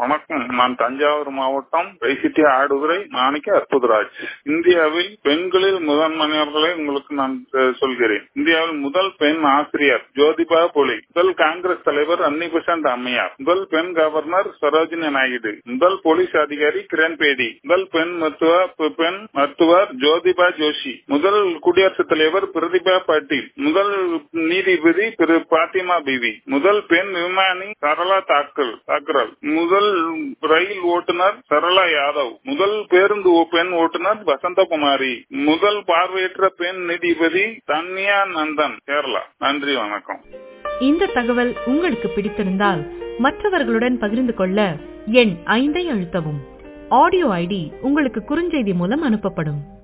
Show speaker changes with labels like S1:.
S1: வணக்கம் நான் தஞ்சாவூர் மாவட்டம் வைசிட்டி ஆடுதுறை மாணிக்க அற்புதராஜ் இந்தியாவில் பெண்களில் முதன்மையர்களை உங்களுக்கு நான் அஹ், சொல்கிறேன் இந்தியாவில் முதல் பெண் ஆசிரியர் ஜோதிபா புலி முதல் காங்கிரஸ் தலைவர் அன்னி பெசன்ட் அம்மையார் முதல் பெண் கவர்னர் சரோஜினி நாயுடு முதல் போலீஸ் அதிகாரி கிரண் பேடி முதல் பெண் மருத்துவ பெண் மருத்துவர் ஜோதிபா ஜோஷி முதல் குடியரசுத் தலைவர் பிரதிபா பாட்டீல் முதல் நீதிபதி திரு பாத்திமா பிவி முதல் பெண் விமானி சரளா தாக்கல் தாக்கரல் முதல் ரயில் ஓட்டுநர் சரளா யாதவ் முதல் பேருந்து ஓ- பெண் ஓட்டுநர் வசந்தகுமாரி முதல் பார்வையற்ற பெண் நீதிபதி தன்யா நந்தன் கேரளா நன்றி வணக்கம்
S2: இந்த தகவல் உங்களுக்கு பிடித்திருந்தால் மற்றவர்களுடன் பகிர்ந்து கொள்ள எண் ஐந்தை அழுத்தவும் ஆடியோ ஐடி உங்களுக்கு குறுஞ்செய்தி மூலம் அனுப்பப்படும்